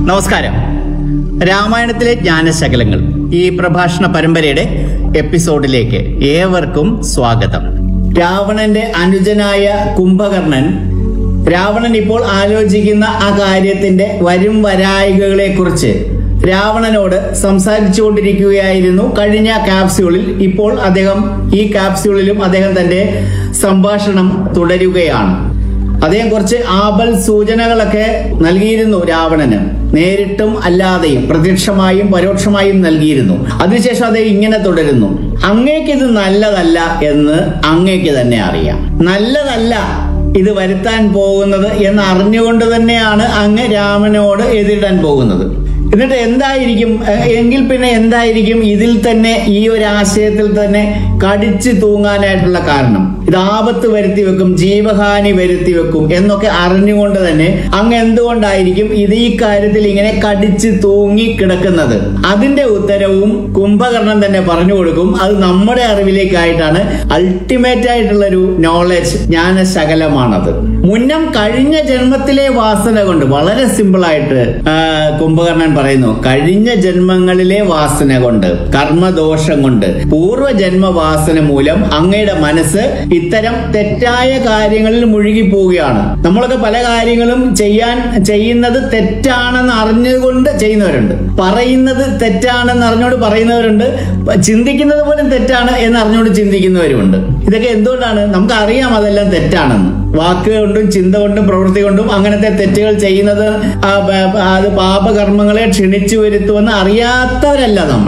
നമസ്കാരം രാമായണത്തിലെ ജ്ഞാനശകലങ്ങൾ ഈ പ്രഭാഷണ പരമ്പരയുടെ എപ്പിസോഡിലേക്ക് ഏവർക്കും സ്വാഗതം രാവണന്റെ അനുജനായ കുംഭകർണൻ രാവണൻ ഇപ്പോൾ ആലോചിക്കുന്ന ആ കാര്യത്തിന്റെ വരും വരായികകളെ കുറിച്ച് രാവണനോട് സംസാരിച്ചുകൊണ്ടിരിക്കുകയായിരുന്നു കഴിഞ്ഞ കാപ്സ്യൂളിൽ ഇപ്പോൾ അദ്ദേഹം ഈ കാപ്സ്യൂളിലും അദ്ദേഹം തന്റെ സംഭാഷണം തുടരുകയാണ് അദ്ദേഹം കുറച്ച് ആപൽ സൂചനകളൊക്കെ നൽകിയിരുന്നു രാവണന് നേരിട്ടും അല്ലാതെയും പ്രത്യക്ഷമായും പരോക്ഷമായും നൽകിയിരുന്നു അതിനുശേഷം അദ്ദേഹം ഇങ്ങനെ തുടരുന്നു അങ്ങേക്ക് ഇത് നല്ലതല്ല എന്ന് അങ്ങേക്ക് തന്നെ അറിയാം നല്ലതല്ല ഇത് വരുത്താൻ പോകുന്നത് എന്ന് അറിഞ്ഞുകൊണ്ട് തന്നെയാണ് അങ്ങ് രാമനോട് എതിരിടാൻ പോകുന്നത് എന്നിട്ട് എന്തായിരിക്കും എ- എങ്കിൽ പിന്നെ എന്തായിരിക്കും ഇതിൽ തന്നെ ഈ ഒരു ആശയത്തിൽ തന്നെ കടിച്ചു തൂങ്ങാനായിട്ടുള്ള കാരണം ഇത് ആപത്ത് വരുത്തി വെക്കും ജീവഹാനി വരുത്തി വെക്കും എന്നൊക്കെ അറിഞ്ഞുകൊണ്ട് തന്നെ അങ്ങ് എന്തുകൊണ്ടായിരിക്കും ഇത് ഈ കാര്യത്തിൽ ഇങ്ങനെ കടിച്ചു തൂങ്ങി കിടക്കുന്നത് അതിന്റെ ഉത്തരവും കുംഭകർണൻ തന്നെ പറഞ്ഞു കൊടുക്കും അത് നമ്മുടെ അറിവിലേക്കായിട്ടാണ് അൾട്ടിമേറ്റ് ആയിട്ടുള്ള ഒരു നോളജ് ജ്ഞാനശകലമാണത് മുന്നം കഴിഞ്ഞ ജന്മത്തിലെ വാസന കൊണ്ട് വളരെ സിമ്പിൾ ആയിട്ട് ആ, കുംഭകർണൻ പറയുന്നു കഴിഞ്ഞ ജന്മങ്ങളിലെ വാസന കൊണ്ട് കർമ്മദോഷം കൊണ്ട് പൂർവ്വജന്മ വാസന മൂലം അങ്ങയുടെ മനസ്സ് ഇത്തരം തെറ്റായ കാര്യങ്ങളിൽ മുഴുകി പോവുകയാണ് നമ്മളൊക്കെ പല കാര്യങ്ങളും ചെയ്യാൻ ചെയ്യുന്നത് തെറ്റാണെന്ന് അറിഞ്ഞുകൊണ്ട് ചെയ്യുന്നവരുണ്ട് പറയുന്നത് തെറ്റാണെന്ന് അറിഞ്ഞുകൊണ്ട് പറയുന്നവരുണ്ട് പ- ചിന്തിക്കുന്നത് പോലും തെറ്റാണ് എന്ന് അറിഞ്ഞുകൊണ്ട് ചിന്തിക്കുന്നവരുമുണ്ട് ഇതൊക്കെ എന്തുകൊണ്ടാണ് നമുക്ക് അറിയാം അതെല്ലാം തെറ്റാണെന്ന് വാക്ക് കൊണ്ടും ചിന്ത കൊണ്ടും പ്രവൃത്തി കൊണ്ടും അങ്ങനത്തെ തെറ്റുകൾ ചെയ്യുന്നത് ആ, ബ- ബ- അത് പാപകർമ്മങ്ങളെ ക്ഷണിച്ചു വരുത്തുമെന്ന് അറിയാത്തവരല്ല നമ്മൾ